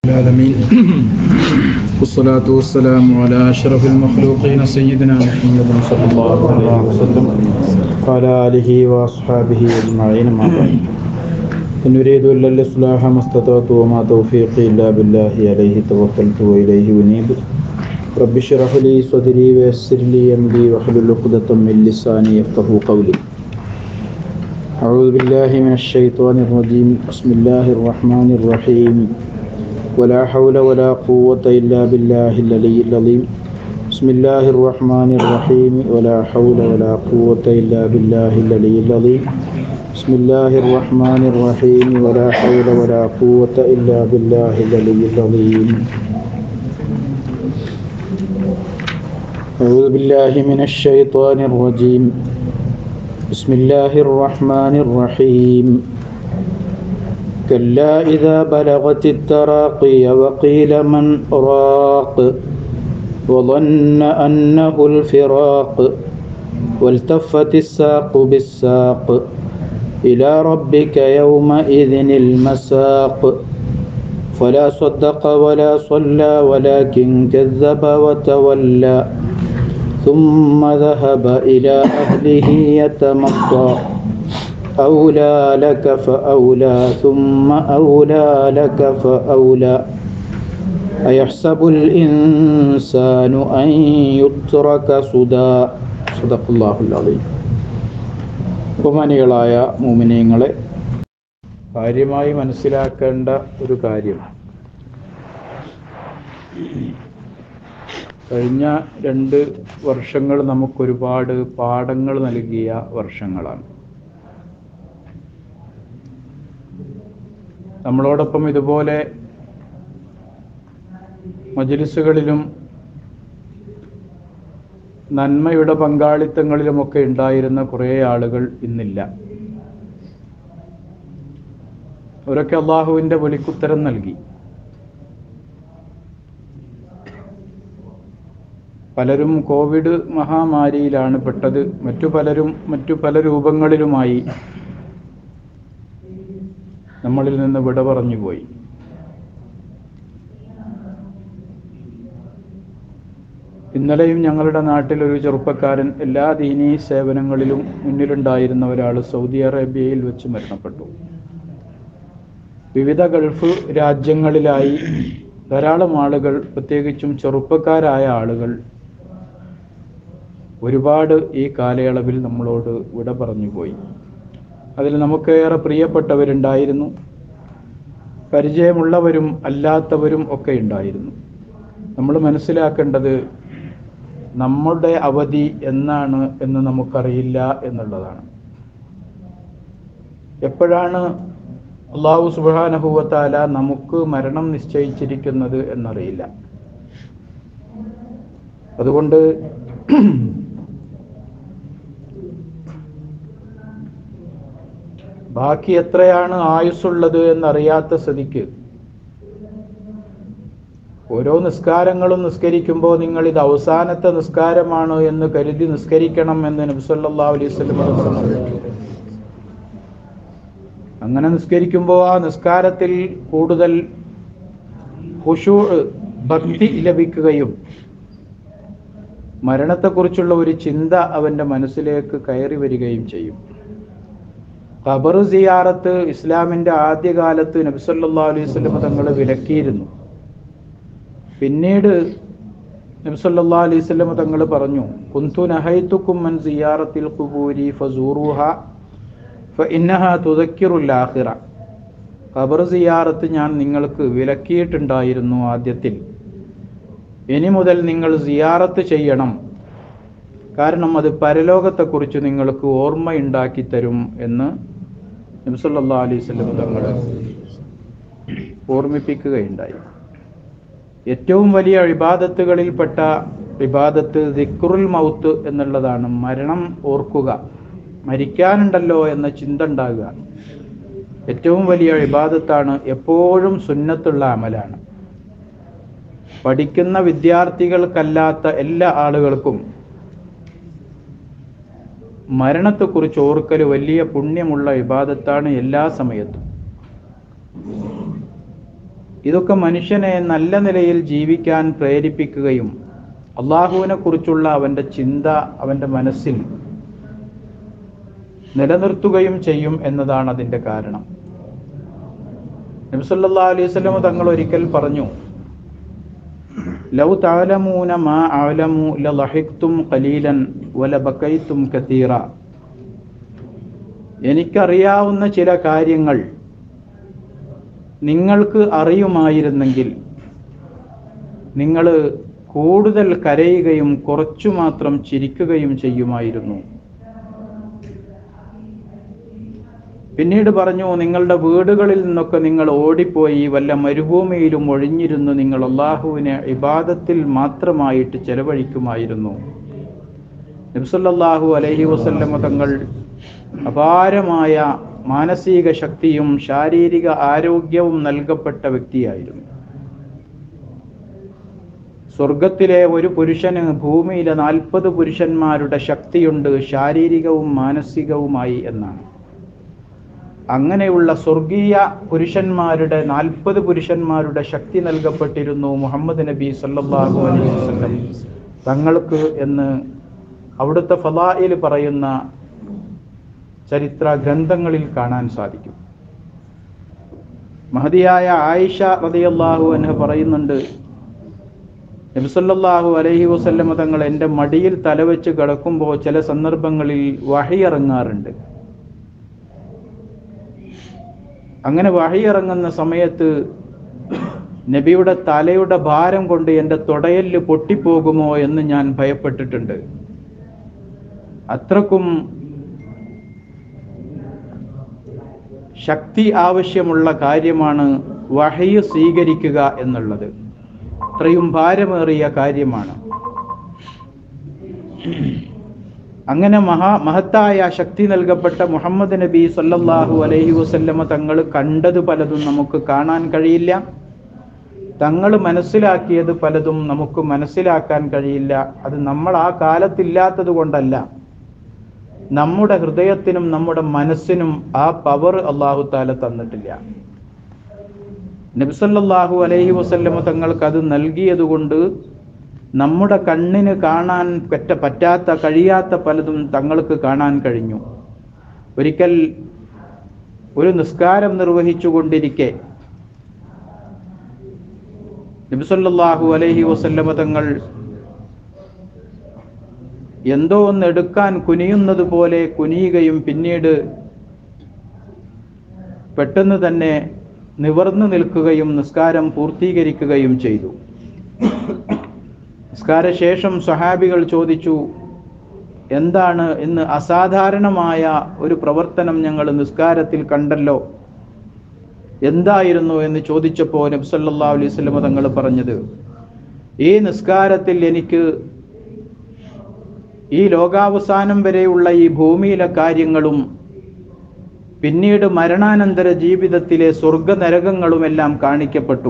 العالمين والصلاة والسلام على أشرف المخلوقين سيدنا محمد صلى الله عليه وسلم وعلى آله وأصحابه أجمعين ما بعد إن أريد إلا الإصلاح ما استطعت وما توفيقي إلا بالله عليه توكلت وإليه أنيب رب اشرح لي صدري ويسر لي أمري واحلل عقدة من لساني يفقهوا قولي أعوذ بالله من الشيطان الرجيم بسم الله الرحمن الرحيم ولا حول ولا قوة إلا بالله العلي العظيم بسم الله الرحمن الرحيم ولا حول ولا قوة إلا بالله العلي العظيم بسم الله الرحمن الرحيم ولا حول ولا قوة إلا بالله العلي العظيم أعوذ بالله من الشيطان الرجيم بسم الله الرحمن الرحيم كلا إذا بلغت التراقي وقيل من راق وظن أنه الفراق والتفت الساق بالساق إلى ربك يومئذ المساق فلا صدق ولا صلى ولكن كذب وتولى ثم ذهب إلى أهله يتمطى أولى لك فأولى ثم أولى لك فأولى أيحسب الإنسان أن يترك سدى صدق الله العظيم ബഹുമാനികളായ മൂമിനീങ്ങളെ കാര്യമായി മനസ്സിലാക്കേണ്ട ഒരു കാര്യം കഴിഞ്ഞ രണ്ട് വർഷങ്ങൾ നമുക്കൊരുപാട് പാഠങ്ങൾ നൽകിയ വർഷങ്ങളാണ് നമ്മളോടൊപ്പം ഇതുപോലെ മജലിസുകളിലും നന്മയുടെ പങ്കാളിത്തങ്ങളിലുമൊക്കെ ഉണ്ടായിരുന്ന കുറേ ആളുകൾ ഇന്നില്ല അവരൊക്കെ അള്ളാഹുവിൻ്റെ വിളിക്കുത്തരം നൽകി പലരും കോവിഡ് മഹാമാരിയിലാണ് പെട്ടത് മറ്റു പലരും മറ്റു പല രൂപങ്ങളിലുമായി നമ്മളിൽ നിന്ന് വിട പറഞ്ഞു പോയി ഇന്നലെയും ഞങ്ങളുടെ നാട്ടിൽ ഒരു ചെറുപ്പക്കാരൻ എല്ലാ ദീനീ സേവനങ്ങളിലും മുന്നിലുണ്ടായിരുന്ന ഒരാൾ സൗദി അറേബ്യയിൽ വെച്ച് മരണപ്പെട്ടു വിവിധ ഗൾഫ് രാജ്യങ്ങളിലായി ധാരാളം ആളുകൾ പ്രത്യേകിച്ചും ചെറുപ്പക്കാരായ ആളുകൾ ഒരുപാട് ഈ കാലയളവിൽ നമ്മളോട് വിട പറഞ്ഞു പോയി അതിൽ നമുക്കേറെ പ്രിയപ്പെട്ടവരുണ്ടായിരുന്നു പരിചയമുള്ളവരും അല്ലാത്തവരും ഒക്കെ ഉണ്ടായിരുന്നു നമ്മൾ മനസ്സിലാക്കേണ്ടത് നമ്മുടെ അവധി എന്നാണ് എന്ന് നമുക്കറിയില്ല എന്നുള്ളതാണ് എപ്പോഴാണ് അള്ളാഹു സുബാനഹുവത്താല നമുക്ക് മരണം നിശ്ചയിച്ചിരിക്കുന്നത് എന്നറിയില്ല അതുകൊണ്ട് ബാക്കി എത്രയാണ് ആയുസ്സുള്ളത് എന്നറിയാത്ത സ്ഥിതിക്ക് ഓരോ നിസ്കാരങ്ങളും നിസ്കരിക്കുമ്പോൾ നിങ്ങൾ ഇത് അവസാനത്തെ നിസ്കാരമാണ് എന്ന് കരുതി നിസ്കരിക്കണം എന്ന് നബ്സല്ലാ അലൈഹി സ്വലം അങ്ങനെ നിസ്കരിക്കുമ്പോൾ ആ നിസ്കാരത്തിൽ കൂടുതൽ ഹുഷൂ ഭക്തി ലഭിക്കുകയും മരണത്തെക്കുറിച്ചുള്ള ഒരു ചിന്ത അവൻ്റെ മനസ്സിലേക്ക് കയറി വരികയും ചെയ്യും ഖബർ സിയാറത്ത് ഇസ്ലാമിൻ്റെ ആദ്യകാലത്ത് നബ്സല്ലാ അലൈഹി സ്വലം തങ്ങൾ വിലക്കിയിരുന്നു പിന്നീട് നബ്സല്ലാ അലൈഹി സ്വലം തങ്ങൾ പറഞ്ഞു കുന്തു നഹൈത്തുക്കും മൻ സിയാറത്തിൽ കുബൂരി ഫസൂറുഹ ഫഇന്നഹ തുദക്കിറുൽ ആഖിറ ഖബർ സിയാറത്ത് ഞാൻ നിങ്ങൾക്ക് വിലക്കിയിട്ടുണ്ടായിരുന്നു ആദ്യത്തിൽ ഇനി മുതൽ നിങ്ങൾ സിയാറത്ത് ചെയ്യണം കാരണം അത് പരലോകത്തെക്കുറിച്ച് നിങ്ങൾക്ക് ഓർമ്മയുണ്ടാക്കി തരും എന്ന് നബ്സല്ലാ അലൈഹി സ്വലം തങ്ങൾ ഓർമ്മിപ്പിക്കുകയുണ്ടായി ഏറ്റവും വലിയ ഇബാദത്തുകളിൽപ്പെട്ട ഇബാദത്ത് ദിക്റുൽ മൗത്ത് എന്നുള്ളതാണ് മരണം ഓർക്കുക മരിക്കാനുണ്ടല്ലോ എന്ന ചിന്ത ഉണ്ടാകുക ഏറ്റവും വലിയ ഇബാദത്താണ് എപ്പോഴും സുന്നത്തുള്ള അമലാണ് പഠിക്കുന്ന വിദ്യാർത്ഥികൾക്കല്ലാത്ത എല്ലാ ആളുകൾക്കും മരണത്തെക്കുറിച്ച് ഓർക്കൽ വലിയ പുണ്യമുള്ള ഇബാദത്താണ് എല്ലാ സമയത്തും ഇതൊക്കെ മനുഷ്യനെ നല്ല നിലയിൽ ജീവിക്കാൻ പ്രേരിപ്പിക്കുകയും അള്ളാഹുവിനെ കുറിച്ചുള്ള അവൻ്റെ ചിന്ത അവൻ്റെ മനസ്സിൽ നിലനിർത്തുകയും ചെയ്യും എന്നതാണ് അതിൻ്റെ കാരണം നബിസല്ലാ അലൈഹി സ്വലമ തങ്ങൾ ഒരിക്കൽ പറഞ്ഞു ലൗ താലമൂന മാ ആലമു ലഹിക്തും ഖലീലൻ വല ബക്കൈത്തും കത്തീറ എനിക്കറിയാവുന്ന ചില കാര്യങ്ങൾ നിങ്ങൾക്ക് അറിയുമായിരുന്നെങ്കിൽ നിങ്ങൾ കൂടുതൽ കരയുകയും കുറച്ചു മാത്രം ചിരിക്കുകയും ചെയ്യുമായിരുന്നു പിന്നീട് പറഞ്ഞു നിങ്ങളുടെ വീടുകളിൽ നിന്നൊക്കെ നിങ്ങൾ ഓടിപ്പോയി വല്ല മരുഭൂമിയിലും ഒഴിഞ്ഞിരുന്നു നിങ്ങൾ അള്ളാഹുവിനെ ഇബാദത്തിൽ മാത്രമായിട്ട് ചെലവഴിക്കുമായിരുന്നു നബ്സല്ലാഹു അലഹി വസല്ലമ തങ്ങൾ അപാരമായ മാനസിക ശക്തിയും ശാരീരിക ആരോഗ്യവും നൽകപ്പെട്ട വ്യക്തിയായിരുന്നു സ്വർഗത്തിലെ ഒരു പുരുഷന് ഭൂമിയിലെ നാൽപ്പത് പുരുഷന്മാരുടെ ശക്തിയുണ്ട് ശാരീരികവും മാനസികവുമായി എന്നാണ് അങ്ങനെയുള്ള സ്വർഗീയ പുരുഷന്മാരുടെ നാൽപ്പത് പുരുഷന്മാരുടെ ശക്തി നൽകപ്പെട്ടിരുന്നു മുഹമ്മദ് നബി സല്ലല്ലാഹു അലൈഹി വസല്ലം തങ്ങൾക്ക് എന്ന് അവിടുത്തെ ഫലായിൽ പറയുന്ന ചരിത്ര ഗ്രന്ഥങ്ങളിൽ കാണാൻ സാധിക്കും മഹതിയായ ആയിഷ റളിയല്ലാഹു അൻഹ പറയുന്നുണ്ട് നബിസല്ലാഹു അലൈഹി വസല്ലമ തങ്ങൾ എൻ്റെ മടിയിൽ തലവെച്ച് കിടക്കുമ്പോൾ ചില സന്ദർഭങ്ങളിൽ വഹിയിറങ്ങാറുണ്ട് അങ്ങനെ വഹിയിറങ്ങുന്ന സമയത്ത് നബിയുടെ തലയുടെ ഭാരം കൊണ്ട് എൻ്റെ തുടയല് പൊട്ടിപ്പോകുമോ എന്ന് ഞാൻ ഭയപ്പെട്ടിട്ടുണ്ട് അത്രക്കും ശക്തി ആവശ്യമുള്ള കാര്യമാണ് വഹയ് സ്വീകരിക്കുക എന്നുള്ളത് അത്രയും ഭാരമേറിയ കാര്യമാണ് അങ്ങനെ മഹാ മഹത്തായ ശക്തി നൽകപ്പെട്ട മുഹമ്മദ് നബി സല്ലല്ലാഹു അലൈഹി വസല്ലമ തങ്ങൾ കണ്ടത് പലതും നമുക്ക് കാണാൻ കഴിയില്ല തങ്ങൾ മനസ്സിലാക്കിയത് പലതും നമുക്ക് മനസ്സിലാക്കാൻ കഴിയില്ല അത് നമ്മൾ ആ കാലത്തില്ലാത്തത് കൊണ്ടല്ല നമ്മുടെ ഹൃദയത്തിനും നമ്മുടെ മനസ്സിനും ആ പവർ അള്ളാഹു താല തന്നിട്ടില്ല നബ്സല്ലാഹു അലൈഹി വസല്ലമ തങ്ങൾക്ക് അത് നൽകിയത് കൊണ്ട് നമ്മുടെ കണ്ണിന് കാണാൻ പറ്റ പറ്റാത്ത കഴിയാത്ത പലതും തങ്ങൾക്ക് കാണാൻ കഴിഞ്ഞു ഒരിക്കൽ ഒരു നിസ്കാരം നിർവഹിച്ചു കൊണ്ടിരിക്കെ നബിസല്ലാഹു അലൈഹി വസല്ലമ തങ്ങൾ എന്തോ ഒന്ന് എടുക്കാൻ കുനിയുന്നത് പോലെ കുനിയുകയും പിന്നീട് പെട്ടെന്ന് തന്നെ നിവർന്നു നിൽക്കുകയും നിസ്കാരം പൂർത്തീകരിക്കുകയും ചെയ്തു നിസ്കാരശേഷം സഹാബികൾ ചോദിച്ചു എന്താണ് ഇന്ന് അസാധാരണമായ ഒരു പ്രവർത്തനം ഞങ്ങൾ നിസ്കാരത്തിൽ കണ്ടല്ലോ എന്തായിരുന്നു എന്ന് ചോദിച്ചപ്പോൾ നബ്സല്ലാ അലൈഹി സ്വലമ തങ്ങൾ പറഞ്ഞത് ഈ നിസ്കാരത്തിൽ എനിക്ക് ഈ ലോകാവസാനം വരെയുള്ള ഈ ഭൂമിയിലെ കാര്യങ്ങളും പിന്നീട് മരണാനന്തര ജീവിതത്തിലെ സ്വർഗ നരകങ്ങളുമെല്ലാം കാണിക്കപ്പെട്ടു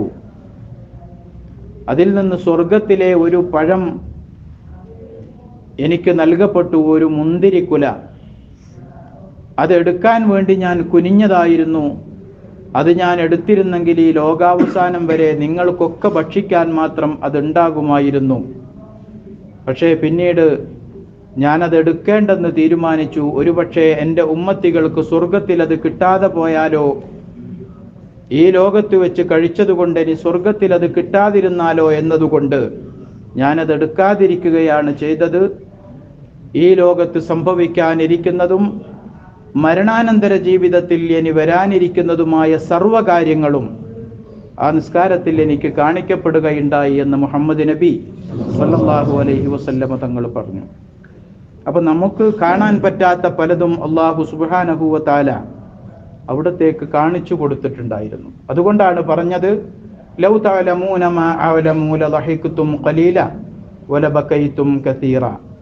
അതിൽ നിന്ന് സ്വർഗത്തിലെ ഒരു പഴം എനിക്ക് നൽകപ്പെട്ടു ഒരു മുന്തിരിക്കുല അതെടുക്കാൻ വേണ്ടി ഞാൻ കുനിഞ്ഞതായിരുന്നു അത് ഞാൻ എടുത്തിരുന്നെങ്കിൽ ഈ ലോകാവസാനം വരെ നിങ്ങൾക്കൊക്കെ ഭക്ഷിക്കാൻ മാത്രം അതുണ്ടാകുമായിരുന്നു പക്ഷേ പിന്നീട് ഞാനത് എടുക്കേണ്ടെന്ന് തീരുമാനിച്ചു ഒരുപക്ഷെ എൻ്റെ ഉമ്മത്തികൾക്ക് സ്വർഗത്തിൽ അത് കിട്ടാതെ പോയാലോ ഈ ലോകത്ത് വെച്ച് കഴിച്ചതുകൊണ്ട് ഇനി സ്വർഗത്തിൽ അത് കിട്ടാതിരുന്നാലോ എന്നതുകൊണ്ട് ഞാനത് എടുക്കാതിരിക്കുകയാണ് ചെയ്തത് ഈ ലോകത്ത് സംഭവിക്കാനിരിക്കുന്നതും മരണാനന്തര ജീവിതത്തിൽ ഇനി വരാനിരിക്കുന്നതുമായ സർവകാര്യങ്ങളും ആ നിസ്കാരത്തിൽ എനിക്ക് കാണിക്കപ്പെടുകയുണ്ടായി എന്ന് മുഹമ്മദ് നബി സല്ലല്ലാഹു അലൈഹി വസല്ലമ തങ്ങൾ പറഞ്ഞു അപ്പൊ നമുക്ക് കാണാൻ പറ്റാത്ത പലതും അള്ളാഹു സുബാനഹുവ താല അവിടത്തേക്ക് കാണിച്ചു കൊടുത്തിട്ടുണ്ടായിരുന്നു അതുകൊണ്ടാണ് പറഞ്ഞത് ലൗ തഅലമൂന മാ അഅലമൂ ലളഹിഖ്തും ഖലീല വലബകൈതും കസീറ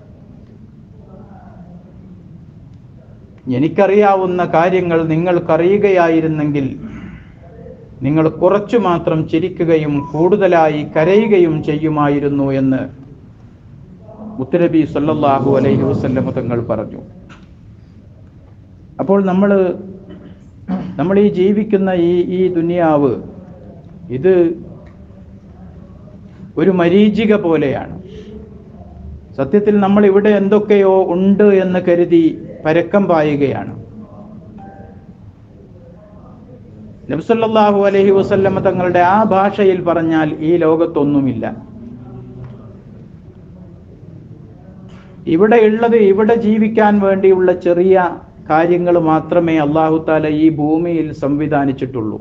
എനിക്കറിയാവുന്ന കാര്യങ്ങൾ നിങ്ങൾക്കറിയുകയായിരുന്നെങ്കിൽ നിങ്ങൾ കുറച്ചു മാത്രം ചിരിക്കുകയും കൂടുതലായി കരയുകയും ചെയ്യുമായിരുന്നു എന്ന് മുത്തനബി സല്ലല്ലാഹു അലൈഹി വസല്ലമ തങ്ങൾ പറഞ്ഞു അപ്പോൾ നമ്മൾ നമ്മൾ ഈ ജീവിക്കുന്ന ഈ ഈ ദുനിയാവ് ഇത് ഒരു മരീചിക പോലെയാണ് സത്യത്തിൽ നമ്മൾ ഇവിടെ എന്തൊക്കെയോ ഉണ്ട് എന്ന് കരുതി പരക്കം പായുകയാണ് നബ്സല്ലാഹു അലഹി വസല്ലമ തങ്ങളുടെ ആ ഭാഷയിൽ പറഞ്ഞാൽ ഈ ലോകത്തൊന്നുമില്ല ഇവിടെ ഉള്ളത് ഇവിടെ ജീവിക്കാൻ വേണ്ടിയുള്ള ചെറിയ കാര്യങ്ങൾ മാത്രമേ അള്ളാഹു താല ഈ ഭൂമിയിൽ സംവിധാനിച്ചിട്ടുള്ളൂ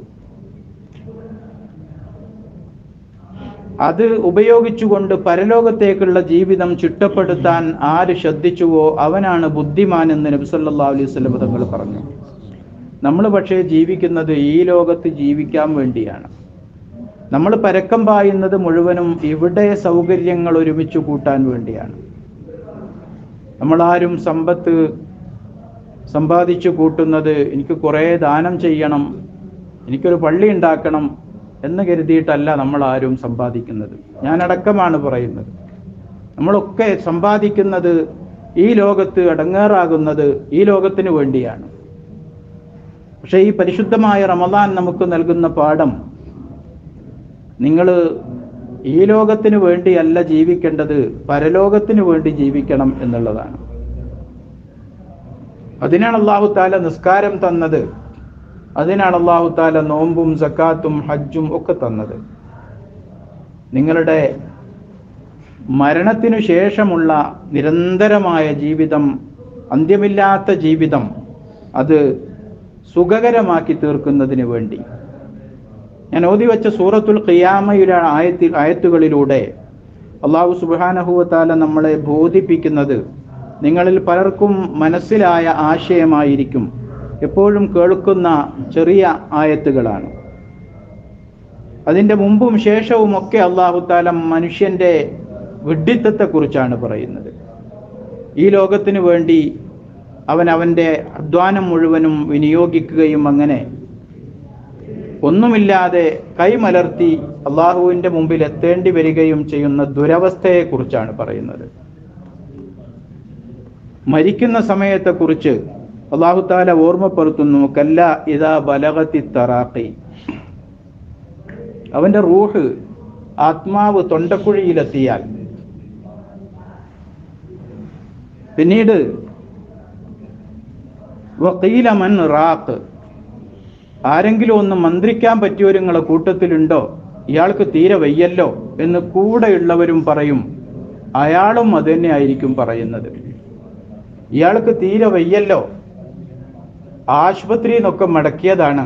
അത് ഉപയോഗിച്ചുകൊണ്ട് പരലോകത്തേക്കുള്ള ജീവിതം ചിട്ടപ്പെടുത്താൻ ആര് ശ്രദ്ധിച്ചുവോ അവനാണ് ബുദ്ധിമാൻ എന്ന് നബിസല്ലാ അലൈഹി സ്വലം തങ്ങൾ പറഞ്ഞു നമ്മൾ പക്ഷേ ജീവിക്കുന്നത് ഈ ലോകത്ത് ജീവിക്കാൻ വേണ്ടിയാണ് നമ്മൾ പരക്കം പായുന്നത് മുഴുവനും ഇവിടെ സൗകര്യങ്ങൾ ഒരുമിച്ച് കൂട്ടാൻ വേണ്ടിയാണ് നമ്മളാരും സമ്പത്ത് സമ്പാദിച്ചു കൂട്ടുന്നത് എനിക്ക് കുറേ ദാനം ചെയ്യണം എനിക്കൊരു പള്ളി ഉണ്ടാക്കണം എന്ന് കരുതിയിട്ടല്ല നമ്മൾ ആരും സമ്പാദിക്കുന്നത് ഞാനടക്കമാണ് പറയുന്നത് നമ്മളൊക്കെ സമ്പാദിക്കുന്നത് ഈ ലോകത്ത് അടങ്ങേറാകുന്നത് ഈ ലോകത്തിന് വേണ്ടിയാണ് പക്ഷേ ഈ പരിശുദ്ധമായ റമദാൻ നമുക്ക് നൽകുന്ന പാഠം നിങ്ങൾ ഈ ലോകത്തിന് വേണ്ടിയല്ല ജീവിക്കേണ്ടത് പരലോകത്തിന് വേണ്ടി ജീവിക്കണം എന്നുള്ളതാണ് അതിനാണ് അള്ളാഹു താല നിസ്കാരം തന്നത് അതിനാണ് അള്ളാഹു താല നോമ്പും സക്കാത്തും ഹജ്ജും ഒക്കെ തന്നത് നിങ്ങളുടെ മരണത്തിനു ശേഷമുള്ള നിരന്തരമായ ജീവിതം അന്ത്യമില്ലാത്ത ജീവിതം അത് സുഖകരമാക്കി തീർക്കുന്നതിന് വേണ്ടി ഞാൻ ഓതി വെച്ച സൂറത്തുൽ ഖിയാമയുടെ ആയത്തിൽ ആയത്തുകളിലൂടെ അള്ളാഹു സുബാനഹുവത്താല നമ്മളെ ബോധിപ്പിക്കുന്നത് നിങ്ങളിൽ പലർക്കും മനസ്സിലായ ആശയമായിരിക്കും എപ്പോഴും കേൾക്കുന്ന ചെറിയ ആയത്തുകളാണ് അതിൻ്റെ മുമ്പും ശേഷവും ഒക്കെ അള്ളാഹുത്താല മനുഷ്യൻ്റെ വിഡ്ഢിത്തത്തെക്കുറിച്ചാണ് പറയുന്നത് ഈ ലോകത്തിന് വേണ്ടി അവൻ അവൻ്റെ അധ്വാനം മുഴുവനും വിനിയോഗിക്കുകയും അങ്ങനെ ഒന്നുമില്ലാതെ കൈമലർത്തി അള്ളാഹുവിൻ്റെ മുമ്പിൽ എത്തേണ്ടി വരികയും ചെയ്യുന്ന ദുരവസ്ഥയെക്കുറിച്ചാണ് പറയുന്നത് മരിക്കുന്ന സമയത്തെക്കുറിച്ച് അള്ളാഹുത്താല ഓർമ്മപ്പെടുത്തുന്നു കല്ല ഇതാ ബലഗത്തി തറാഖി അവന്റെ റൂഹ് ആത്മാവ് തൊണ്ടക്കുഴിയിലെത്തിയാൽ പിന്നീട് വക്കീല മൻ റാഖ് ആരെങ്കിലും ഒന്ന് മന്ത്രിക്കാൻ പറ്റിയവർ നിങ്ങളെ കൂട്ടത്തിലുണ്ടോ ഇയാൾക്ക് തീരെ വയ്യല്ലോ എന്ന് കൂടെയുള്ളവരും പറയും അയാളും അത് തന്നെ ആയിരിക്കും പറയുന്നത് ഇയാൾക്ക് തീരെ വയ്യല്ലോ ആശുപത്രിയിൽ നിന്നൊക്കെ മടക്കിയതാണ്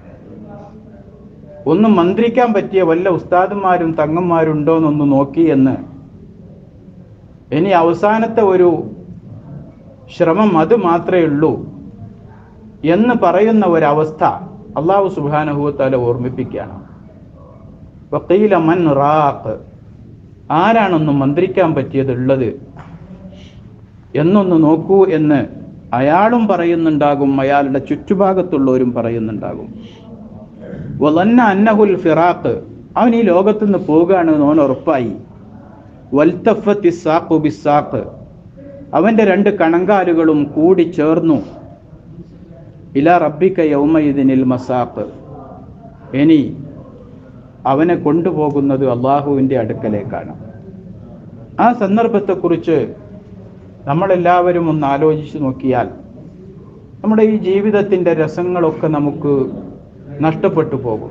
ഒന്ന് മന്ത്രിക്കാൻ പറ്റിയ വല്ല ഉസ്താദന്മാരും തങ്ങന്മാരുണ്ടോ എന്നൊന്ന് നോക്കി എന്ന് ഇനി അവസാനത്തെ ഒരു ശ്രമം അത് മാത്രമേ ഉള്ളൂ എന്ന് പറയുന്ന ഒരവസ്ഥ അള്ളാഹു സുബാനഹുത്താല ഓർമ്മിപ്പിക്കുകയാണ് വക്കീല മൻ റാഖ് ആരാണൊന്ന് മന്ത്രിക്കാൻ പറ്റിയതുള്ളത് എന്നൊന്ന് നോക്കൂ എന്ന് അയാളും പറയുന്നുണ്ടാകും അയാളുടെ ചുറ്റുഭാഗത്തുള്ളവരും പറയുന്നുണ്ടാകും വലന്ന അന്നഹുൽ ഫിറാഖ് അവൻ ഈ ലോകത്ത് നിന്ന് പോവുകയാണ് ഓൻ ഉറപ്പായി വൽത്തഫത്തി സാഖു ബിസാഖ് അവന്റെ രണ്ട് കണങ്കാലുകളും കൂടി ചേർന്നു ഇല റബ്ബിക്ക യൗമയിദിനിൽ മസാഖ് ഇനി അവനെ കൊണ്ടുപോകുന്നത് അള്ളാഹുവിൻ്റെ അടുക്കലേക്കാണ് ആ സന്ദർഭത്തെക്കുറിച്ച് നമ്മളെല്ലാവരും ഒന്ന് ആലോചിച്ച് നോക്കിയാൽ നമ്മുടെ ഈ ജീവിതത്തിൻ്റെ രസങ്ങളൊക്കെ നമുക്ക് നഷ്ടപ്പെട്ടു പോകും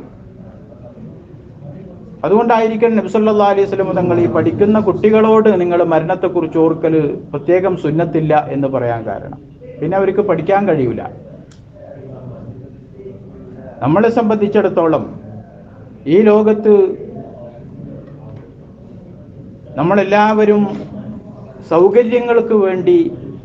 അതുകൊണ്ടായിരിക്കണം നബ്സല്ലാ അലൈഹി സ്വലം തങ്ങൾ ഈ പഠിക്കുന്ന കുട്ടികളോട് നിങ്ങൾ മരണത്തെക്കുറിച്ച് ഓർക്കൽ പ്രത്യേകം സുന്നത്തില്ല എന്ന് പറയാൻ കാരണം പിന്നെ അവർക്ക് പഠിക്കാൻ കഴിയൂല നമ്മളെ സംബന്ധിച്ചിടത്തോളം ഈ ലോകത്ത് നമ്മളെല്ലാവരും സൗകര്യങ്ങൾക്ക് വേണ്ടി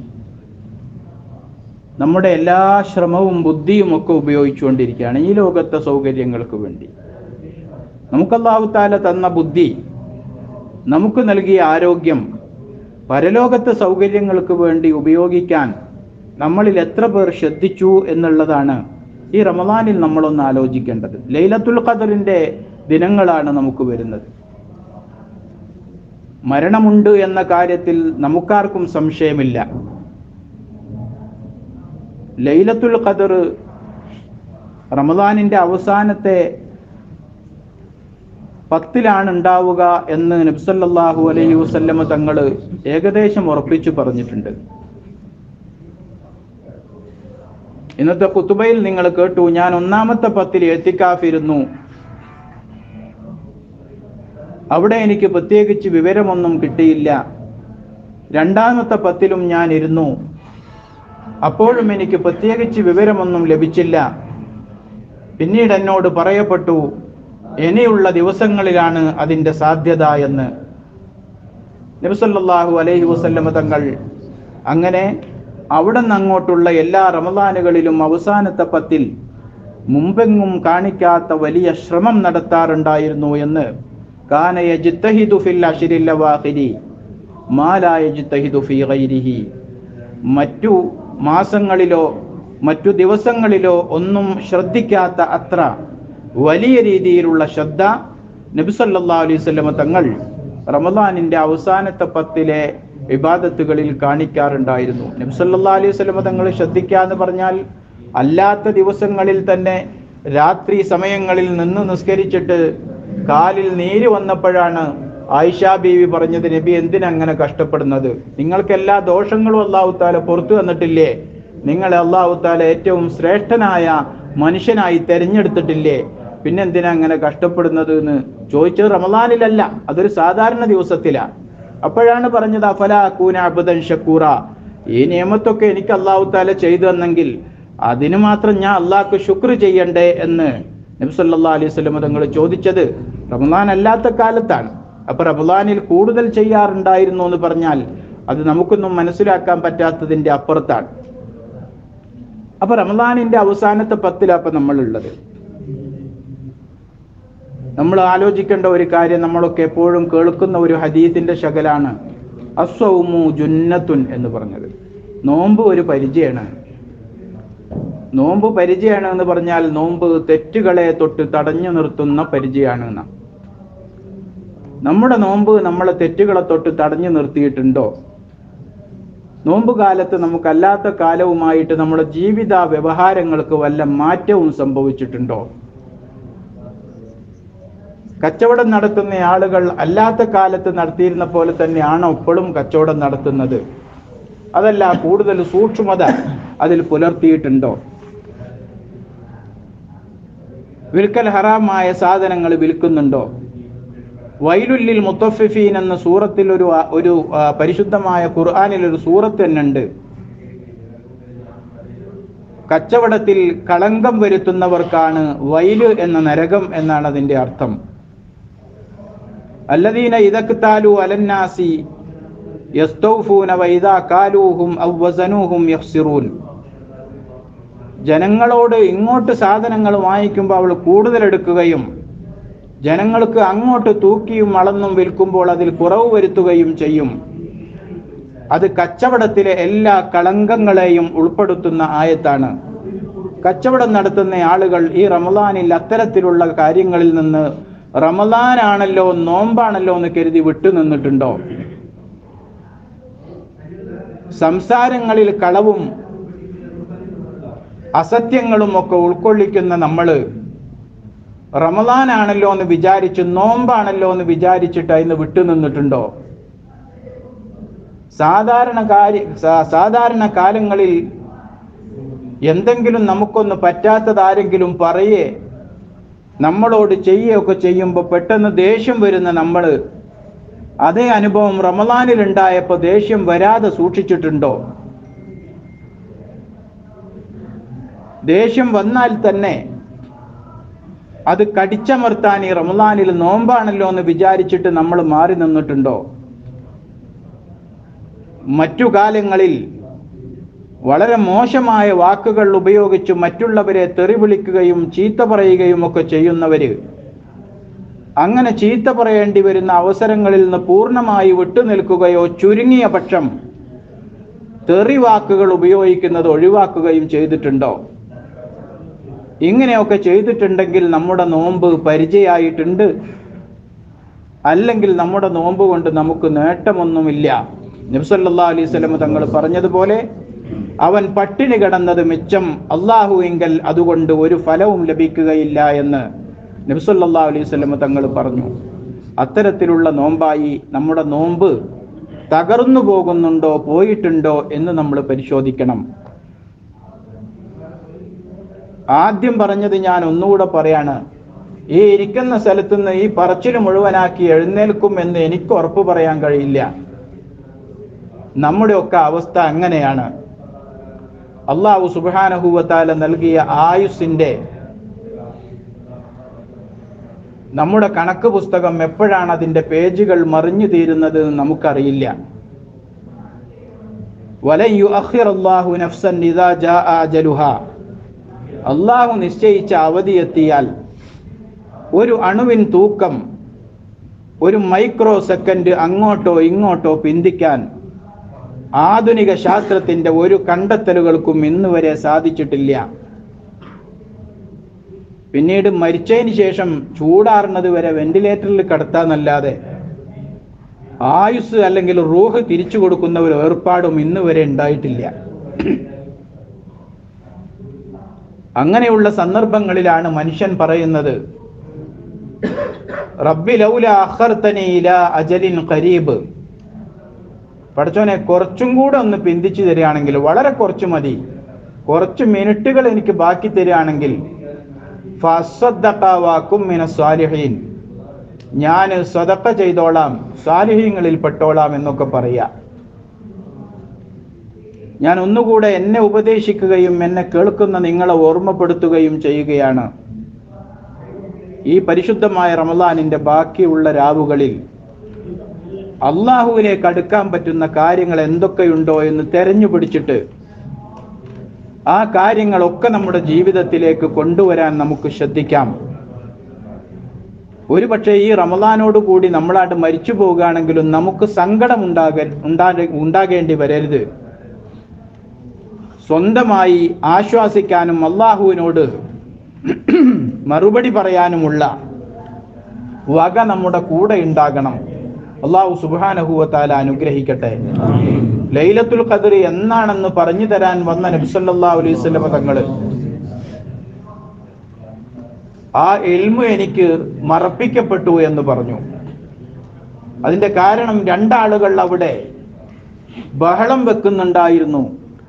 നമ്മുടെ എല്ലാ ശ്രമവും ബുദ്ധിയും ഒക്കെ ഉപയോഗിച്ചുകൊണ്ടിരിക്കുകയാണ് ഈ ലോകത്തെ സൗകര്യങ്ങൾക്ക് വേണ്ടി നമുക്കല്ലാഹുത്താല തന്ന ബുദ്ധി നമുക്ക് നൽകിയ ആരോഗ്യം പരലോകത്തെ സൗകര്യങ്ങൾക്ക് വേണ്ടി ഉപയോഗിക്കാൻ നമ്മളിൽ എത്ര പേർ ശ്രദ്ധിച്ചു എന്നുള്ളതാണ് ഈ റമദാനിൽ നമ്മളൊന്ന് ആലോചിക്കേണ്ടത് ലൈലത്തുൽ ഖദറിന്റെ ദിനങ്ങളാണ് നമുക്ക് വരുന്നത് മരണമുണ്ട് എന്ന കാര്യത്തിൽ നമുക്കാർക്കും സംശയമില്ല ലൈലത്തുൽ ഖദർ റമദാനിന്റെ അവസാനത്തെ പത്തിലാണ് ഉണ്ടാവുക എന്ന് നബ്സല്ലാഹു അലൈഹി വസല്ലമ തങ്ങൾ ഏകദേശം ഉറപ്പിച്ചു പറഞ്ഞിട്ടുണ്ട് ഇന്നത്തെ കുത്തുബയിൽ നിങ്ങൾ കേട്ടു ഞാൻ ഒന്നാമത്തെ പത്തിൽ എത്തിക്കാഫിരുന്നു അവിടെ എനിക്ക് പ്രത്യേകിച്ച് വിവരമൊന്നും കിട്ടിയില്ല രണ്ടാമത്തെ പത്തിലും ഞാൻ ഇരുന്നു അപ്പോഴും എനിക്ക് പ്രത്യേകിച്ച് വിവരമൊന്നും ലഭിച്ചില്ല പിന്നീട് എന്നോട് പറയപ്പെട്ടു ഇനിയുള്ള ദിവസങ്ങളിലാണ് അതിൻ്റെ സാധ്യത എന്ന് നബിസല്ലാഹു അലൈഹി വസല്ലമ തങ്ങൾ അങ്ങനെ അവിടെ നിന്ന് അങ്ങോട്ടുള്ള എല്ലാ റമദാനുകളിലും അവസാനത്തെ പത്തിൽ മുമ്പെങ്ങും കാണിക്കാത്ത വലിയ ശ്രമം നടത്താറുണ്ടായിരുന്നു എന്ന് കാന യജ്തഹിദു ഫിൽ അശ്രിൽ അവാഖിരി മാ ലാ യജ്തഹിദു ഫീ ഗൈരിഹി മറ്റു മാസങ്ങളിലോ മറ്റു ദിവസങ്ങളിലോ ഒന്നും ശ്രദ്ധിക്കാത്ത അത്ര വലിയ രീതിയിലുള്ള ശ്രദ്ധ നബിസല്ലാ അലൈഹി സ്വലമ തങ്ങൾ റമദാനിന്റെ അവസാനത്തെ പത്തിലെ വിവാദത്തുകളിൽ കാണിക്കാറുണ്ടായിരുന്നു നബിസല്ലാ അലൈഹി സ്വലമ തങ്ങൾ ശ്രദ്ധിക്കുക എന്ന് പറഞ്ഞാൽ അല്ലാത്ത ദിവസങ്ങളിൽ തന്നെ രാത്രി സമയങ്ങളിൽ നിന്ന് നിസ്കരിച്ചിട്ട് കാലിൽ നീര് വന്നപ്പോഴാണ് ആയിഷ ബീവി പറഞ്ഞത് നബി എന്തിനങ്ങനെ കഷ്ടപ്പെടുന്നത് നിങ്ങൾക്ക് എല്ലാ ദോഷങ്ങളും അള്ളാഹു താല പുറത്തു തന്നിട്ടില്ലേ നിങ്ങൾ അള്ളാഹു താല ഏറ്റവും ശ്രേഷ്ഠനായ മനുഷ്യനായി തെരഞ്ഞെടുത്തിട്ടില്ലേ പിന്നെന്തിനാ അങ്ങനെ കഷ്ടപ്പെടുന്നത് എന്ന് ചോദിച്ചത് റമദാനിലല്ല അതൊരു സാധാരണ ദിവസത്തിലാണ് അപ്പോഴാണ് പറഞ്ഞത് അഫല കൂന അബുദൻ ഷക്കൂറ ഈ നിയമത്തൊക്കെ എനിക്ക് അള്ളാഹു താല ചെയ്തു തന്നെങ്കിൽ അതിന് മാത്രം ഞാൻ അള്ളാഹ്ക്ക് ശുക്ർ ചെയ്യണ്ടേ എന്ന് നബി സല്ലാ അലൈഹി സ്വലം തങ്ങൾ ചോദിച്ചത് റമദാൻ അല്ലാത്ത കാലത്താണ് അപ്പൊ റമദാനിൽ കൂടുതൽ ചെയ്യാറുണ്ടായിരുന്നു എന്ന് പറഞ്ഞാൽ അത് നമുക്കൊന്നും മനസ്സിലാക്കാൻ പറ്റാത്തതിന്റെ അപ്പുറത്താണ് അപ്പൊ റമദാനിന്റെ അവസാനത്തെ പത്തിലാണ് അപ്പൊ നമ്മളുള്ളത് നമ്മൾ ആലോചിക്കേണ്ട ഒരു കാര്യം നമ്മളൊക്കെ എപ്പോഴും കേൾക്കുന്ന ഒരു ഹദീസിന്റെ ശകലാണ് അസ്വമു ജുന്നത്തുൻ എന്ന് പറഞ്ഞത് നോമ്പ് ഒരു പരിചയമാണ് നോമ്പ് പരിചയമാണ് എന്ന് പറഞ്ഞാൽ നോമ്പ് തെറ്റുകളെ തൊട്ട് തടഞ്ഞു നിർത്തുന്ന പരിചയമാണ് എന്നാ നമ്മുടെ നോമ്പ് നമ്മളെ തെറ്റുകളെ തൊട്ട് തടഞ്ഞു നിർത്തിയിട്ടുണ്ടോ നോമ്പ് കാലത്ത് നമുക്കല്ലാത്ത കാലവുമായിട്ട് നമ്മുടെ ജീവിത വ്യവഹാരങ്ങൾക്ക് വല്ല മാറ്റവും സംഭവിച്ചിട്ടുണ്ടോ കച്ചവടം നടത്തുന്ന ആളുകൾ അല്ലാത്ത കാലത്ത് നടത്തിയിരുന്ന പോലെ തന്നെയാണോ ഇപ്പോഴും കച്ചവടം നടത്തുന്നത് അതല്ല കൂടുതൽ സൂക്ഷ്മത അതിൽ പുലർത്തിയിട്ടുണ്ടോ വിൽക്കൽ ഹറാമായ സാധനങ്ങൾ വിൽക്കുന്നുണ്ടോ വൈലുല്ലിൽ മുത്തഫിഫീൻ എന്ന സൂറത്തിൽ ഒരു ഒരു ആ, പരിശുദ്ധമായ ഖുർആാനിൽ ഒരു സൂറത്ത് തന്നെ ഉണ്ട് കച്ചവടത്തിൽ കളങ്കം വരുത്തുന്നവർക്കാണ് വൈല് എന്ന നരകം എന്നാണ് അതിന്റെ അർത്ഥം അല്ലദീന ഇതക്താലു അലന്നാസി യസ്തൗഫൂന വൈദാ കാലൂഹും ഔ വസനൂഹും യഖ്സിറൂൻ ജനങ്ങളോട് ഇങ്ങോട്ട് സാധനങ്ങൾ വാങ്ങിക്കുമ്പോൾ അവൾ കൂടുതൽ എടുക്കുകയും ജനങ്ങൾക്ക് അങ്ങോട്ട് തൂക്കിയും അളന്നും വിൽക്കുമ്പോൾ അതിൽ കുറവ് വരുത്തുകയും ചെയ്യും അത് കച്ചവടത്തിലെ എല്ലാ കളങ്കങ്ങളെയും ഉൾപ്പെടുത്തുന്ന ആയത്താണ് കച്ചവടം നടത്തുന്ന ആളുകൾ ഈ റമദാനിൽ അത്തരത്തിലുള്ള കാര്യങ്ങളിൽ നിന്ന് റമദാനാണല്ലോ നോമ്പാണല്ലോ എന്ന് കരുതി വിട്ടുനിന്നിട്ടുണ്ടോ സംസാരങ്ങളിൽ കളവും അസത്യങ്ങളും ഒക്കെ ഉൾക്കൊള്ളിക്കുന്ന നമ്മള് റമദാനാണല്ലോ എന്ന് വിചാരിച്ച് നോമ്പാണല്ലോ എന്ന് വിചാരിച്ചിട്ട് അതിന് വിട്ടുനിന്നിട്ടുണ്ടോ സാധാരണ കാര്യ സാ- സാധാരണ കാലങ്ങളിൽ എന്തെങ്കിലും നമുക്കൊന്ന് പറ്റാത്തത് ആരെങ്കിലും പറയേ നമ്മളോട് ചെയ്യുകയൊക്കെ ചെയ്യുമ്പോൾ പെട്ടെന്ന് ദേഷ്യം വരുന്ന നമ്മൾ അതേ അനുഭവം റമദാനിൽ ഉണ്ടായപ്പോൾ ദേഷ്യം വരാതെ സൂക്ഷിച്ചിട്ടുണ്ടോ ദേഷ്യം വന്നാൽ തന്നെ അത് കടിച്ചമർത്താൻ ഈ റമദാനിൽ നോമ്പാണല്ലോ എന്ന് വിചാരിച്ചിട്ട് നമ്മൾ മാറി നിന്നിട്ടുണ്ടോ മറ്റു കാലങ്ങളിൽ വളരെ മോശമായ വാക്കുകൾ ഉപയോഗിച്ച് മറ്റുള്ളവരെ തെറി വിളിക്കുകയും ചീത്ത പറയുകയും ഒക്കെ ചെയ്യുന്നവര് അങ്ങനെ ചീത്ത പറയേണ്ടി വരുന്ന അവസരങ്ങളിൽ നിന്ന് പൂർണ്ണമായി വിട്ടുനിൽക്കുകയോ ചുരുങ്ങിയ പക്ഷം തെറി വാക്കുകൾ ഉപയോഗിക്കുന്നത് ഒഴിവാക്കുകയും ചെയ്തിട്ടുണ്ടോ ഇങ്ങനെയൊക്കെ ചെയ്തിട്ടുണ്ടെങ്കിൽ നമ്മുടെ നോമ്പ് പരിചയമായിട്ടുണ്ട് അല്ലെങ്കിൽ നമ്മുടെ നോമ്പ് കൊണ്ട് നമുക്ക് നേട്ടമൊന്നുമില്ല നബ്സല്ലാ അലൈഹി സ്വലം തങ്ങൾ പറഞ്ഞതുപോലെ അവൻ പട്ടിണി കിടന്നത് മിച്ചം അള്ളാഹുവെങ്കിൽ അതുകൊണ്ട് ഒരു ഫലവും ലഭിക്കുകയില്ല എന്ന് നബ്സല്ലാ അലൈഹി സ്വലമ തങ്ങൾ പറഞ്ഞു അത്തരത്തിലുള്ള നോമ്പായി നമ്മുടെ നോമ്പ് തകർന്നു പോകുന്നുണ്ടോ പോയിട്ടുണ്ടോ എന്ന് നമ്മൾ പരിശോധിക്കണം ആദ്യം പറഞ്ഞത് ഞാൻ ഒന്നുകൂടെ പറയാണ് ഈ ഇരിക്കുന്ന സ്ഥലത്ത് നിന്ന് ഈ പറച്ചിൽ മുഴുവനാക്കി എഴുന്നേൽക്കും എന്ന് എനിക്ക് ഉറപ്പ് പറയാൻ കഴിയില്ല നമ്മുടെ ഒക്കെ അവസ്ഥ അങ്ങനെയാണ് അള്ളാഹു സുബാനഹുവത്താല നൽകിയ ആയുസിന്റെ നമ്മുടെ കണക്ക് പുസ്തകം എപ്പോഴാണ് അതിന്റെ പേജുകൾ മറിഞ്ഞു തീരുന്നത് എന്ന് നമുക്കറിയില്ല വലൻ യുഅഖിറല്ലാഹു നഫ്സൻ ഇദാ ജാഅ അജലുഹാ അള്ളാഹു നിശ്ചയിച്ച അവധി എത്തിയാൽ ഒരു അണുവിൻ തൂക്കം ഒരു മൈക്രോ സെക്കൻഡ് അങ്ങോട്ടോ ഇങ്ങോട്ടോ പിന്തിക്കാൻ ആധുനിക ശാസ്ത്രത്തിന്റെ ഒരു കണ്ടെത്തലുകൾക്കും ഇന്ന് വരെ സാധിച്ചിട്ടില്ല പിന്നീട് മരിച്ചതിന് ശേഷം ചൂടാറുന്നത് വരെ വെന്റിലേറ്ററിൽ കിടത്താന്നല്ലാതെ ആയുസ് അല്ലെങ്കിൽ റൂഹ് തിരിച്ചു കൊടുക്കുന്ന ഒരു ഏർപ്പാടും ഇന്ന് വരെ ഉണ്ടായിട്ടില്ല അങ്ങനെയുള്ള സന്ദർഭങ്ങളിലാണ് മനുഷ്യൻ പറയുന്നത് റബ്ബി ലൗല അഖർതനി ഇലാ അജലിൻ ഖരീബ് പടച്ചോനെ കുറച്ചും കൂടെ ഒന്ന് പിന്തിച്ചു തരികയാണെങ്കിൽ വളരെ കുറച്ച് മതി കുറച്ച് മിനിറ്റുകൾ എനിക്ക് ബാക്കി തരികയാണെങ്കിൽ ഫസ്വദ്ദഖാവാക്കും മിന സ്വാലിഹീൻ ഞാൻ സ്വതക്ക ചെയ്തോളാം സ്വാലിഹീങ്ങളിൽ പെട്ടോളാം എന്നൊക്കെ പറയാം ഞാൻ ഒന്നുകൂടെ എന്നെ ഉപദേശിക്കുകയും എന്നെ കേൾക്കുന്ന നിങ്ങളെ ഓർമ്മപ്പെടുത്തുകയും ചെയ്യുകയാണ് ഈ പരിശുദ്ധമായ റമദാനിന്റെ ബാക്കിയുള്ള രാവുകളിൽ അള്ളാഹുവിലേക്ക് അടുക്കാൻ പറ്റുന്ന കാര്യങ്ങൾ എന്തൊക്കെയുണ്ടോ എന്ന് തെരഞ്ഞു പിടിച്ചിട്ട് ആ കാര്യങ്ങളൊക്കെ നമ്മുടെ ജീവിതത്തിലേക്ക് കൊണ്ടുവരാൻ നമുക്ക് ശ്രദ്ധിക്കാം ഒരുപക്ഷെ ഈ റമദാനോട് കൂടി നമ്മളായിട്ട് മരിച്ചു പോകുകയാണെങ്കിലും നമുക്ക് സങ്കടം ഉണ്ടാക ഉണ്ടാകേണ്ടി വരരുത് സ്വന്തമായി ആശ്വാസിക്കാനും അള്ളാഹുവിനോട് മറുപടി പറയാനുമുള്ള വക നമ്മുടെ കൂടെ ഉണ്ടാകണം അള്ളാഹു സുബാനഹുവത്താല അനുഗ്രഹിക്കട്ടെ ലൈലത്തുൽ ഖദർ എന്നാണെന്ന് പറഞ്ഞു തരാൻ വന്ന നബ്സല്ലാ അലൈഹി സ്വലമ തങ്ങള് ആ എൽമു എനിക്ക് മറപ്പിക്കപ്പെട്ടു എന്ന് പറഞ്ഞു അതിന്റെ കാരണം രണ്ടാളുകൾ അവിടെ ബഹളം വെക്കുന്നുണ്ടായിരുന്നു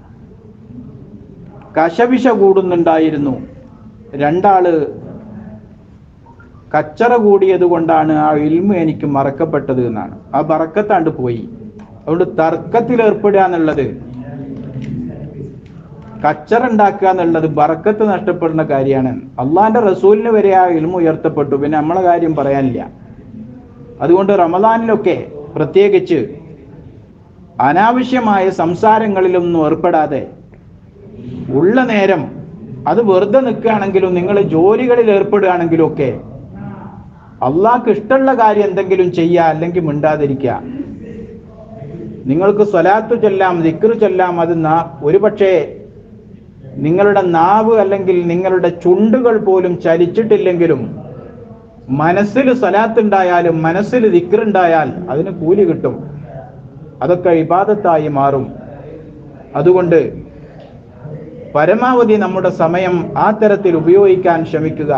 കശപിശ കൂടുന്നുണ്ടായിരുന്നു രണ്ടാള് കച്ചറ കൂടിയത് കൊണ്ടാണ് ആ ഇൽമ എനിക്ക് മറക്കപ്പെട്ടത് എന്നാണ് ആ ബറക്കത്താണ്ട് പോയി അതുകൊണ്ട് തർക്കത്തിൽ ഏർപ്പെടുക എന്നുള്ളത് കച്ചറ ഉണ്ടാക്കുക എന്നുള്ളത് ബറക്കത്ത് നഷ്ടപ്പെടുന്ന കാര്യമാണ് അള്ളാന്റെ റസൂലിന് വരെ ആ ഇൽമ ഉയർത്തപ്പെട്ടു പിന്നെ നമ്മളെ കാര്യം പറയാനില്ല അതുകൊണ്ട് റമദാനിലൊക്കെ പ്രത്യേകിച്ച് അനാവശ്യമായ സംസാരങ്ങളിലൊന്നും ഏർപ്പെടാതെ ഉള്ള നേരം അത് വെറുതെ നിൽക്കുകയാണെങ്കിലും നിങ്ങൾ ജോലികളിൽ ഏർപ്പെടുകയാണെങ്കിലും ഒക്കെ അള്ളാഹ്ക്ക് ഇഷ്ടമുള്ള കാര്യം എന്തെങ്കിലും ചെയ്യുക അല്ലെങ്കിൽ മിണ്ടാതിരിക്കുക നിങ്ങൾക്ക് സ്വലാത്തു ചൊല്ലാം ദിക്റ് ചൊല്ലാം അത് നാ- ഒരുപക്ഷേ നിങ്ങളുടെ നാവ് അല്ലെങ്കിൽ നിങ്ങളുടെ ചുണ്ടുകൾ പോലും ചലിച്ചിട്ടില്ലെങ്കിലും മനസ്സിൽ സ്വലാത്തുണ്ടായാലും മനസ്സിൽ ദിക്റുണ്ടായാൽ അതിന് കൂലി കിട്ടും അതൊക്കെ ഇബാദത്തായി മാറും അതുകൊണ്ട് പരമാവധി നമ്മുടെ സമയം ആ തരത്തിൽ ഉപയോഗിക്കാൻ ശ്രമിക്കുക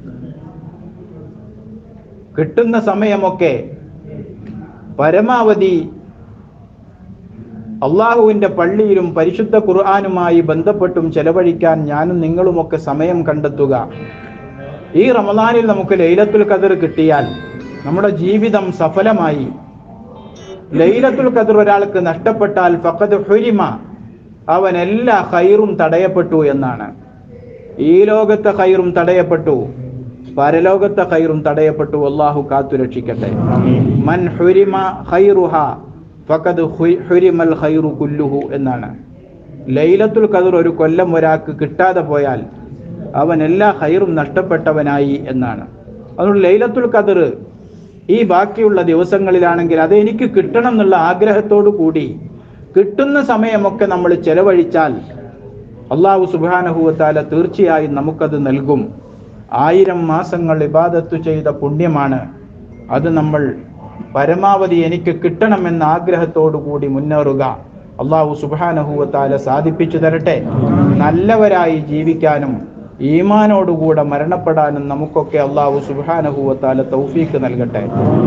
കിട്ടുന്ന സമയമൊക്കെ പരമാവധി അള്ളാഹുവിന്റെ പള്ളിയിലും പരിശുദ്ധ ഖുർആാനുമായി ബന്ധപ്പെട്ടും ചെലവഴിക്കാൻ ഞാനും നിങ്ങളുമൊക്കെ സമയം കണ്ടെത്തുക ഈ റമദാനിൽ നമുക്ക് ലൈലത്തുൽ ഖദർ കിട്ടിയാൽ നമ്മുടെ ജീവിതം സഫലമായി ലൈലത്തുൽ ഖദർ ഒരാൾക്ക് നഷ്ടപ്പെട്ടാൽ ഫഖദ് ഹുരിമ അവൻ എല്ലാ ഹൈറും തടയപ്പെട്ടു എന്നാണ് ഈ ലോകത്തെ ഹൈറും തടയപ്പെട്ടു പരലോകത്തെ ഹൈറും തടയപ്പെട്ടു അള്ളാഹു കാത്തു രക്ഷിക്കട്ടെ മൻ ഹുരിമ ഹൈറുഹ ഫഖദ് ഹുയ്- ഹുരിമൽ ഹൈറു കുല്ലുഹു എന്നാണ് ലൈലത്തുൽ ഖദർ ഒരു കൊല്ലം ഒരാൾക്ക് കിട്ടാതെ പോയാൽ അവൻ എല്ലാ ഹൈറും നഷ്ടപ്പെട്ടവനായി എന്നാണ് അതുകൊണ്ട് ലൈലത്തുൽ ഖദർ ഈ ബാക്കിയുള്ള ദിവസങ്ങളിലാണെങ്കിൽ അത് എനിക്ക് കിട്ടണം എന്നുള്ള ആഗ്രഹത്തോടു കൂടി കിട്ടുന്ന സമയമൊക്കെ നമ്മൾ ചെലവഴിച്ചാൽ അള്ളാഹു സുബാനഹുവത്താല തീർച്ചയായും നമുക്കത് നൽകും ആയിരം മാസങ്ങൾ ഇബാദത്തു ചെയ്ത പുണ്യമാണ് അത് നമ്മൾ പരമാവധി എനിക്ക് കിട്ടണമെന്ന ആഗ്രഹത്തോടു കൂടി മുന്നേറുക അള്ളാഹു സുബാനഹുവത്താല സാധിപ്പിച്ചു തരട്ടെ നല്ലവരായി ജീവിക്കാനും ഈമാനോടുകൂടെ മരണപ്പെടാനും നമുക്കൊക്കെ അള്ളാഹു സുബാനഹുവത്താല തൗഫീക്ക് നൽകട്ടെ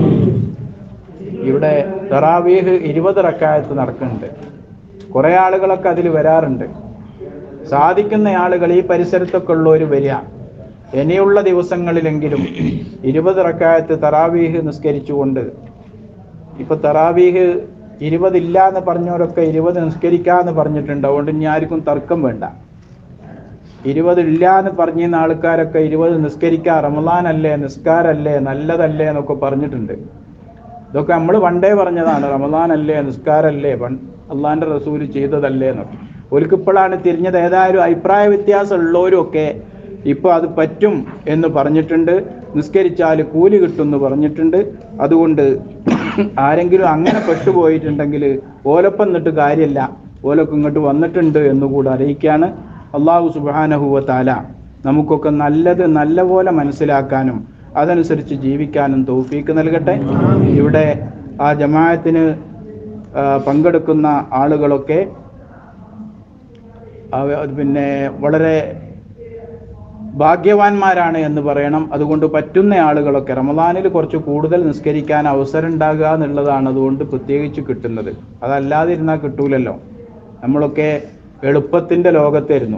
ഇവിടെ തറാവീഹ് ഇരുപത് റക്കായത്ത് നടക്കുന്നുണ്ട് കുറേ ആളുകളൊക്കെ അതിൽ വരാറുണ്ട് സാധിക്കുന്ന ആളുകൾ ഈ പരിസരത്തൊക്കെ ഉള്ളവർ വരിക ഇനിയുള്ള ദിവസങ്ങളിലെങ്കിലും ഇരുപത് റക്കായത്ത് തറാവീഹ് നിസ്കരിച്ചുകൊണ്ട് ഇപ്പൊ തറാവീഹ് ഇരുപതില്ല എന്ന് പറഞ്ഞവരൊക്കെ ഇരുപത് നിസ്കരിക്കാന്ന് പറഞ്ഞിട്ടുണ്ട് അതുകൊണ്ട് ഇനി ആർക്കും തർക്കം വേണ്ട ഇരുപത് ഇല്ല എന്ന് പറഞ്ഞിരുന്ന ആൾക്കാരൊക്കെ ഇരുപത് നിസ്കരിക്കുക റമദാനല്ലേ നിസ്കാരല്ലേ നല്ലതല്ലേ എന്നൊക്കെ പറഞ്ഞിട്ടുണ്ട് ഇതൊക്കെ നമ്മൾ പണ്ടേ പറഞ്ഞതാണ് റമദാനല്ലേ നിസ്കാരല്ലേ പൺ അള്ളാന്റെ റസൂല് ചെയ്തതല്ലേ എന്നൊക്കെ ഒലിക്കിപ്പോഴാണ് തിരിഞ്ഞത് ഏതായാലും അഭിപ്രായ വ്യത്യാസം ഉള്ളവരും ഒക്കെ ഇപ്പൊ അത് പറ്റും എന്ന് പറഞ്ഞിട്ടുണ്ട് നിസ്കരിച്ചാൽ കൂലി കിട്ടും എന്ന് പറഞ്ഞിട്ടുണ്ട് അതുകൊണ്ട് ആരെങ്കിലും അങ്ങനെ പെട്ടുപോയിട്ടുണ്ടെങ്കിൽ ഓലപ്പം എന്നിട്ട് കാര്യമില്ല ഓലൊക്കെ ഇങ്ങോട്ട് വന്നിട്ടുണ്ട് എന്നുകൂടെ അറിയിക്കാണ് അള്ളാഹു സുബാനഹുവ താല നമുക്കൊക്കെ നല്ലത് നല്ലപോലെ മനസ്സിലാക്കാനും അതനുസരിച്ച് ജീവിക്കാനും തൗഫീക്ക് നൽകട്ടെ ഇവിടെ ആ ജമാഅത്തിന് ആ, പങ്കെടുക്കുന്ന ആളുകളൊക്കെ അവ- പിന്നെ വളരെ ഭാഗ്യവാന്മാരാണ് എന്ന് പറയണം അതുകൊണ്ട് പറ്റുന്ന ആളുകളൊക്കെ റമദാനിൽ കുറച്ച് കൂടുതൽ നിസ്കരിക്കാൻ അവസരം ഉണ്ടാകുക എന്നുള്ളതാണ് അതുകൊണ്ട് പ്രത്യേകിച്ച് കിട്ടുന്നത് അതല്ലാതെ ഇരുന്നാൽ കിട്ടൂലല്ലോ നമ്മളൊക്കെ എളുപ്പത്തിന്റെ ലോകത്തായിരുന്നു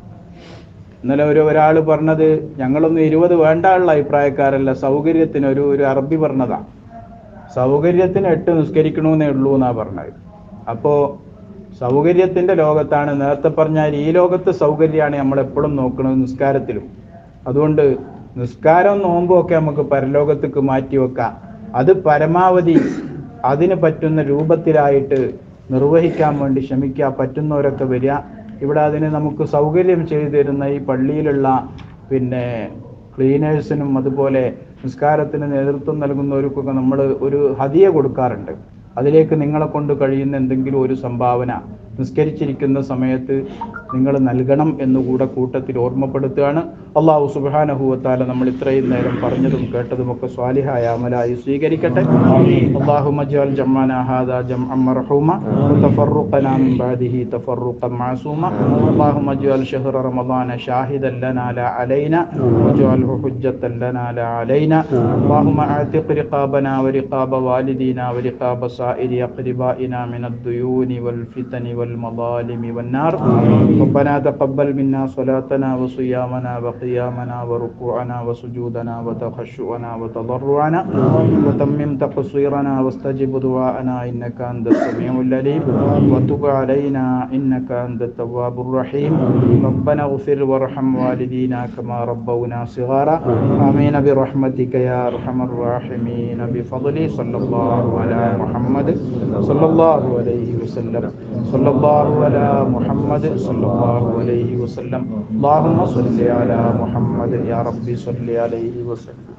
ഇന്നലെ ഒരു ഒരാൾ പറഞ്ഞത് ഞങ്ങളൊന്നും ഇരുപത് വേണ്ട ഉള്ള അഭിപ്രായക്കാരല്ല സൗകര്യത്തിന് ഒരു ഒരു അറബി പറഞ്ഞതാ സൗകര്യത്തിന് എട്ട് നിസ്കരിക്കണമെന്നേ ഉള്ളൂ എന്നാ പറഞ്ഞത് അപ്പോ സൗകര്യത്തിന്റെ ലോകത്താണ് നേരത്തെ പറഞ്ഞാൽ ഈ ലോകത്ത് സൗകര്യമാണ് നമ്മൾ എപ്പോഴും നോക്കുന്നത് നിസ്കാരത്തിലും അതുകൊണ്ട് നിസ്കാരവും നോമ്പും ഒക്കെ നമുക്ക് പരലോകത്തേക്ക് മാറ്റി വെക്കാം അത് പരമാവധി അതിന് പറ്റുന്ന രൂപത്തിലായിട്ട് നിർവഹിക്കാൻ വേണ്ടി ശ്രമിക്കുക പറ്റുന്നവരൊക്കെ വരിക ഇവിടെ അതിന് നമുക്ക് സൗകര്യം ചെയ്തു തരുന്ന ഈ പള്ളിയിലുള്ള പിന്നെ ക്ലീനേഴ്സിനും അതുപോലെ നിസ്കാരത്തിന് നേതൃത്വം നൽകുന്നവർക്കൊക്കെ നമ്മൾ ഒരു ഹദിയ കൊടുക്കാറുണ്ട് അതിലേക്ക് നിങ്ങളെ കൊണ്ട് കഴിയുന്ന എന്തെങ്കിലും ഒരു സംഭാവന നിസ്കരിച്ചിരിക്കുന്ന സമയത്ത് നിങ്ങൾ നൽകണം എന്നുകൂടെ കൂട്ടത്തിൽ ഓർമ്മപ്പെടുത്തുകയാണ് അള്ളാഹു സുബാനഹുവത്താല നമ്മൾ ഇത്രയും നേരം പറഞ്ഞതും കേട്ടതുമൊക്കെ സ്വാലിഹായ അമലായി സ്വീകരിക്കട്ടെ അള്ളാഹു മജാൽ ജമ്മാന ഹാദ ജംഅ മർഹൂമ وتفرقنا من بعده تفرقا معصوما اللهم اجعل شهر رمضان شاهدا لنا لا علينا واجعله حجة لنا لا علينا اللهم اعتق رقابنا ورقاب والدينا ورقاب سائر أقربائنا من الديون والفتن والمظالم والنار ربنا تقبل منا صلاتنا وصيامنا وقيامنا وركوعنا وسجودنا وتخشعنا وتضرعنا وتمم تقصيرنا واستجب دعاءنا إنك أنت السميع العليم وتب علينا إنك أنت التواب الرحيم ربنا اغفر وارحم والدينا كما ربونا صغارا آمين برحمتك يا أرحم الراحمين بفضلي صلى الله على محمد صلى الله عليه وسلم صلى الله على محمد صلى الله عليه وسلم اللهم صل على محمد يا ربي صل عليه وسلم